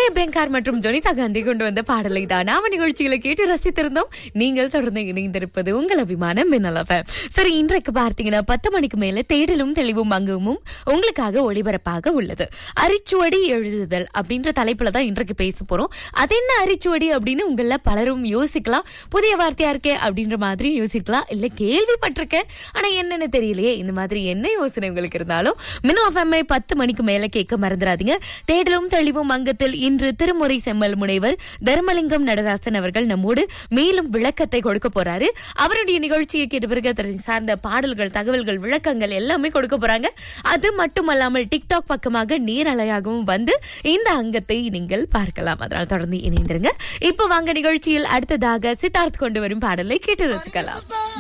மய பெங்கார் மற்றும் ஜொனிதா காந்தி கொண்டு வந்த பாடலை தான் நாம நிகழ்ச்சிகளை கேட்டு ரசித்திருந்தோம் நீங்கள் தொடர்ந்து இணைந்திருப்பது உங்கள் அபிமான மின்னல் FM. சரி இன்றைக்கு பார்த்தீங்கன்னா பத்து மணிக்கு மேல தேடலும் தெளிவும் அங்குமும் உங்களுக்காக ஒளிபரப்பாக உள்ளது அரிச்சுவடி எழுதுதல் அப்படின்ற தலைப்புல தான் இன்றைக்கு பேச போறோம் அது என்ன அரிச்சுவடி அப்படின்னு உங்கள பலரும் யோசிக்கலாம் புதிய வார்த்தையா இருக்கே அப்படின்ற மாதிரி யோசிக்கலாம் இல்ல கேள்விப்பட்டிருக்கேன் ஆனா என்னன்னு தெரியலையே இந்த மாதிரி என்ன யோசனை உங்களுக்கு இருந்தாலும் மின்னல் எஃப்எம்ஐ பத்து மணிக்கு மேல கேட்க மறந்துடாதீங்க தேடலும் தெளிவும் அங்கத்தில் இன்று திருமுறை செம்மல் முனைவர் தர்மலிங்கம் நடராசன் அவர்கள் நம்மோடு மேலும் விளக்கத்தை கொடுக்க போறாரு அவருடைய நிகழ்ச்சியை கேட்ட பிறகு அதனை சார்ந்த பாடல்கள் தகவல்கள் விளக்கங்கள் எல்லாமே கொடுக்க போறாங்க அது மட்டுமல்லாமல் டிக்டாக் பக்கமாக நீரலையாகவும் வந்து இந்த அங்கத்தை நீங்கள் பார்க்கலாம் அதனால் தொடர்ந்து இணைந்திருங்க இப்ப வாங்க நிகழ்ச்சியில் அடுத்ததாக சித்தார்த் கொண்டு வரும் பாடலை கேட்டு ரசிக்கலாம்